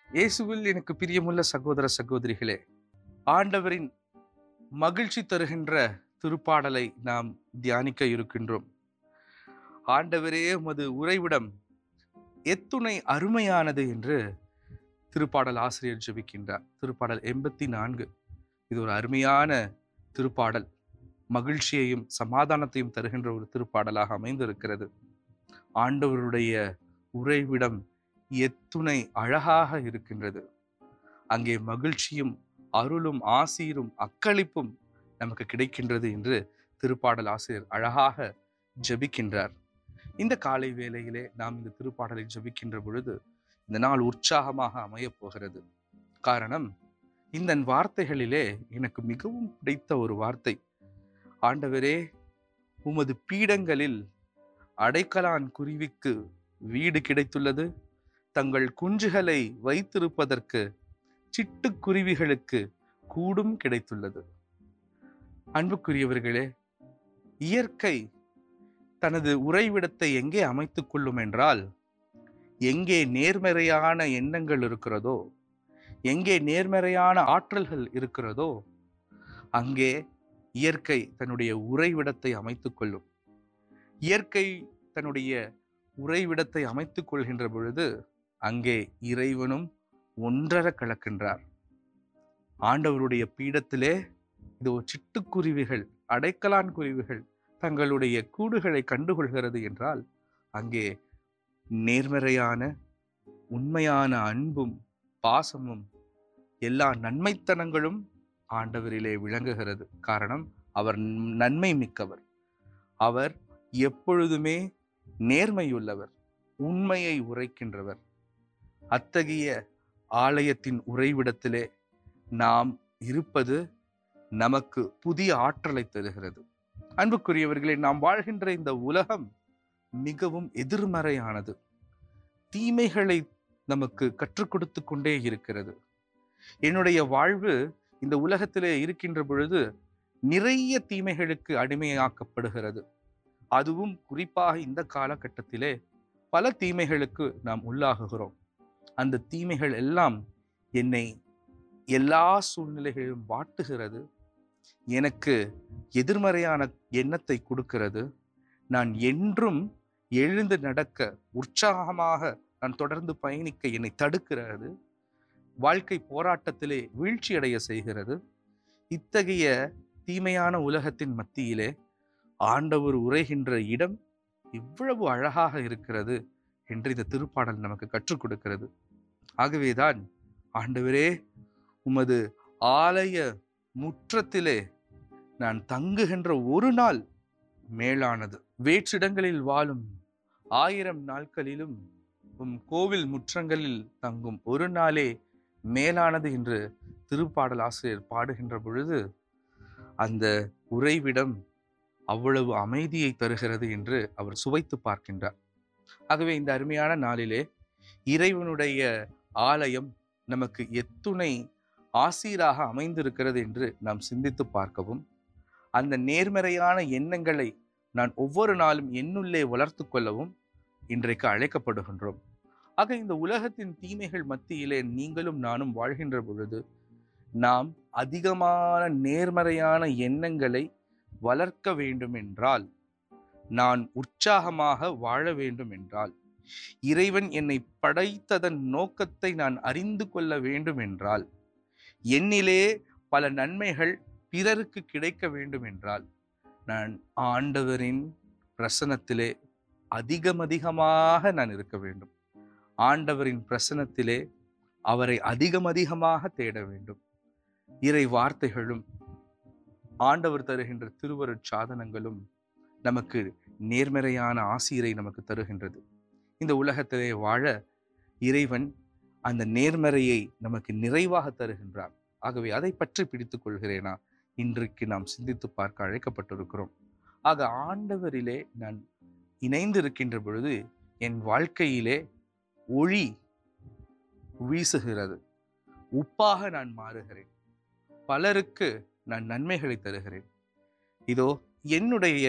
இயேசுவில் எனக்கு பிரியமுள்ள சகோதர சகோதரிகளே ஆண்டவரின் மகிழ்ச்சி தருகின்ற திருப்பாடலை நாம் தியானிக்க இருக்கின்றோம் ஆண்டவரே உமது உறைவிடம் எத்துணை அருமையானது என்று திருப்பாடல் ஆசிரியர் ஜெபிக்கின்றார் திருப்பாடல் எண்பத்தி நான்கு இது ஒரு அருமையான திருப்பாடல் மகிழ்ச்சியையும் சமாதானத்தையும் தருகின்ற ஒரு திருப்பாடலாக அமைந்திருக்கிறது ஆண்டவருடைய உறைவிடம் எத்துணை அழகாக இருக்கின்றது அங்கே மகிழ்ச்சியும் அருளும் ஆசீரும் அக்களிப்பும் நமக்கு கிடைக்கின்றது என்று திருப்பாடல் ஆசிரியர் அழகாக ஜெபிக்கின்றார் இந்த காலை வேளையிலே நாம் இந்த திருப்பாடலை ஜெபிக்கின்ற பொழுது இந்த நாள் உற்சாகமாக அமையப் போகிறது காரணம் இந்த வார்த்தைகளிலே எனக்கு மிகவும் பிடித்த ஒரு வார்த்தை ஆண்டவரே உமது பீடங்களில் அடைக்கலான் குருவிக்கு வீடு கிடைத்துள்ளது தங்கள் குஞ்சுகளை வைத்திருப்பதற்கு சிட்டுக்குருவிகளுக்கு கூடும் கிடைத்துள்ளது அன்புக்குரியவர்களே இயற்கை தனது உறைவிடத்தை எங்கே அமைத்துக் கொள்ளும் என்றால் எங்கே நேர்மறையான எண்ணங்கள் இருக்கிறதோ எங்கே நேர்மறையான ஆற்றல்கள் இருக்கிறதோ அங்கே இயற்கை தன்னுடைய உறைவிடத்தை அமைத்துக் கொள்ளும் இயற்கை தன்னுடைய உறைவிடத்தை அமைத்துக் கொள்கின்ற பொழுது அங்கே இறைவனும் ஒன்றர கலக்கின்றார் ஆண்டவருடைய பீடத்திலே இதோ சிட்டுக்குருவிகள் அடைக்கலான் குருவிகள் தங்களுடைய கூடுகளை கண்டுகொள்கிறது என்றால் அங்கே நேர்மறையான உண்மையான அன்பும் பாசமும் எல்லா நன்மைத்தனங்களும் ஆண்டவரிலே விளங்குகிறது காரணம் அவர் நன்மை மிக்கவர் அவர் எப்பொழுதுமே நேர்மையுள்ளவர் உண்மையை உரைக்கின்றவர் அத்தகைய ஆலயத்தின் உறைவிடத்திலே நாம் இருப்பது நமக்கு புதிய ஆற்றலை தருகிறது அன்புக்குரியவர்களே நாம் வாழ்கின்ற இந்த உலகம் மிகவும் எதிர்மறையானது தீமைகளை நமக்கு கற்றுக் கொடுத்து கொண்டே இருக்கிறது என்னுடைய வாழ்வு இந்த உலகத்திலே இருக்கின்ற பொழுது நிறைய தீமைகளுக்கு அடிமையாக்கப்படுகிறது அதுவும் குறிப்பாக இந்த காலகட்டத்திலே பல தீமைகளுக்கு நாம் உள்ளாகுகிறோம் அந்த தீமைகள் எல்லாம் என்னை எல்லா சூழ்நிலைகளிலும் வாட்டுகிறது எனக்கு எதிர்மறையான எண்ணத்தை கொடுக்கிறது நான் என்றும் எழுந்து நடக்க உற்சாகமாக நான் தொடர்ந்து பயணிக்க என்னை தடுக்கிறது வாழ்க்கை போராட்டத்திலே வீழ்ச்சி அடைய செய்கிறது இத்தகைய தீமையான உலகத்தின் மத்தியிலே ஆண்டவர் உரைகின்ற இடம் இவ்வளவு அழகாக இருக்கிறது என்று இந்த திருப்பாடல் நமக்கு கற்றுக் கொடுக்கிறது ஆகவேதான் ஆண்டவரே உமது ஆலய முற்றத்திலே நான் தங்குகின்ற ஒரு நாள் மேலானது வேற்றிடங்களில் வாழும் ஆயிரம் நாட்களிலும் உம் கோவில் முற்றங்களில் தங்கும் ஒரு நாளே மேலானது என்று திருப்பாடல் ஆசிரியர் பாடுகின்ற பொழுது அந்த உறைவிடம் அவ்வளவு அமைதியை தருகிறது என்று அவர் சுவைத்து பார்க்கின்றார் ஆகவே இந்த அருமையான நாளிலே இறைவனுடைய ஆலயம் நமக்கு எத்துணை ஆசீராக அமைந்திருக்கிறது என்று நாம் சிந்தித்து பார்க்கவும் அந்த நேர்மறையான எண்ணங்களை நான் ஒவ்வொரு நாளும் என்னுள்ளே வளர்த்து கொள்ளவும் இன்றைக்கு அழைக்கப்படுகின்றோம் ஆக இந்த உலகத்தின் தீமைகள் மத்தியிலே நீங்களும் நானும் வாழ்கின்ற பொழுது நாம் அதிகமான நேர்மறையான எண்ணங்களை வளர்க்க வேண்டும் என்றால் நான் உற்சாகமாக வாழ வேண்டும் என்றால் இறைவன் என்னை படைத்ததன் நோக்கத்தை நான் அறிந்து கொள்ள வேண்டும் என்றால் என்னிலே பல நன்மைகள் பிறருக்கு கிடைக்க வேண்டும் என்றால் நான் ஆண்டவரின் பிரசனத்திலே அதிகம் அதிகமாக நான் இருக்க வேண்டும் ஆண்டவரின் பிரசனத்திலே அவரை அதிகம் அதிகமாக தேட வேண்டும் இறை வார்த்தைகளும் ஆண்டவர் தருகின்ற திருவருட் சாதனங்களும் நமக்கு நேர்மறையான ஆசீரை நமக்கு தருகின்றது இந்த உலகத்திலே வாழ இறைவன் அந்த நேர்மறையை நமக்கு நிறைவாக தருகின்றார் ஆகவே அதை பற்றி பிடித்துக் கொள்கிறேனா இன்றைக்கு நாம் சிந்தித்து பார்க்க அழைக்கப்பட்டிருக்கிறோம் ஆக ஆண்டவரிலே நான் இணைந்திருக்கின்ற பொழுது என் வாழ்க்கையிலே ஒளி வீசுகிறது உப்பாக நான் மாறுகிறேன் பலருக்கு நான் நன்மைகளை தருகிறேன் இதோ என்னுடைய